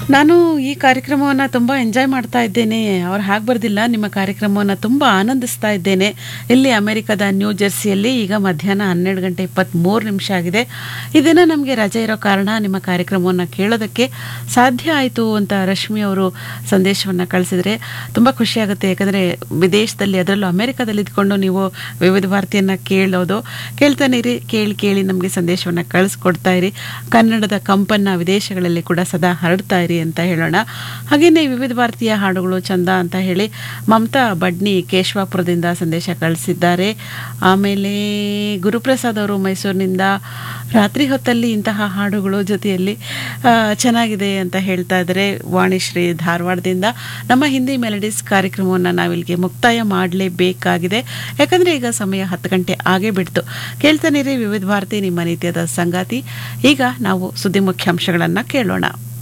ನಾನು ಈ ಕಾರ್ಯಕ್ರಮವನ್ನು ತುಂಬ ಎಂಜಾಯ್ ಮಾಡ್ತಾ ಇದ್ದೇನೆ ಅವ್ರು ಹಾಗೆ ಬರ್ದಿಲ್ಲ ನಿಮ್ಮ ಕಾರ್ಯಕ್ರಮವನ್ನು ತುಂಬ ಆನಂದಿಸ್ತಾ ಇದ್ದೇನೆ ಇಲ್ಲಿ ಅಮೆರಿಕದ ನ್ಯೂ ಜೆರ್ಸಿಯಲ್ಲಿ ಈಗ ಮಧ್ಯಾಹ್ನ ಹನ್ನೆರಡು ಗಂಟೆ ಇಪ್ಪತ್ತ್ಮೂರು ನಿಮಿಷ ಆಗಿದೆ ಈ ದಿನ ನಮಗೆ ರಜೆ ಇರೋ ಕಾರಣ ನಿಮ್ಮ ಕಾರ್ಯಕ್ರಮವನ್ನು ಕೇಳೋದಕ್ಕೆ ಸಾಧ್ಯ ಆಯಿತು ಅಂತ ರಶ್ಮಿ ಅವರು ಸಂದೇಶವನ್ನು ಕಳಿಸಿದರೆ ತುಂಬ ಖುಷಿಯಾಗುತ್ತೆ ಯಾಕಂದರೆ ವಿದೇಶದಲ್ಲಿ ಅದರಲ್ಲೂ ಅಮೆರಿಕದಲ್ಲಿ ಇದ್ಕೊಂಡು ನೀವು ವಿವಿಧ ಭಾರತಿಯನ್ನು ಕೇಳೋದು ಕೇಳ್ತಾನೆ ಇರಿ ಕೇಳಿ ಕೇಳಿ ನಮಗೆ ಸಂದೇಶವನ್ನು ಕಳಿಸ್ಕೊಡ್ತಾ ಇರಿ ಕನ್ನಡದ ಕಂಪನ್ನ ವಿದೇಶಗಳಲ್ಲಿ ಕೂಡ ಸದಾ ಹರಡ್ತಾ ಇರಿ ಅಂತ ಹೇಳೋಣ ಹಾಗೆಯೇ ವಿವಿಧ ಭಾರತೀಯ ಹಾಡುಗಳು ಚಂದ ಅಂತ ಹೇಳಿ ಮಮತಾ ಬಡ್ನಿ ಕೇಶವಾಪುರದಿಂದ ಸಂದೇಶ ಕಳಿಸಿದ್ದಾರೆ ಆಮೇಲೆ ಗುರುಪ್ರಸಾದ್ ಅವರು ಮೈಸೂರಿನಿಂದ ರಾತ್ರಿ ಹೊತ್ತಲ್ಲಿ ಇಂತಹ ಹಾಡುಗಳು ಜೊತೆಯಲ್ಲಿ ಆ, ಚೆನ್ನಾಗಿದೆ ಅಂತ ಹೇಳ್ತಾ ಇದ್ದಾರೆ ವಾಣಿಶ್ರೀ ಧಾರವಾಡದಿಂದ ನಮ್ಮ ಹಿಂದಿ ಮೆಲಡೀಸ್ ಕಾರ್ಯಕ್ರಮವನ್ನು ನಾವಿಲ್ಲಿಗೆ ಮುಕ್ತಾಯ ಮಾಡಲೇಬೇಕಾಗಿದೆ ಯಾಕಂದರೆ ಈಗ ಸಮಯ ಹತ್ತು ಗಂಟೆ ಆಗೇ ಬಿಡ್ತು ಕೇಳ್ತಾನಿರಿ ವಿವಿಧ ಭಾರತಿ ನಿಮ್ಮ ನಿತ್ಯದ ಸಂಗಾತಿ ಈಗ ನಾವು ಸುದ್ದಿ ಮುಖ್ಯಾಂಶಗಳನ್ನು ಕೇಳೋಣ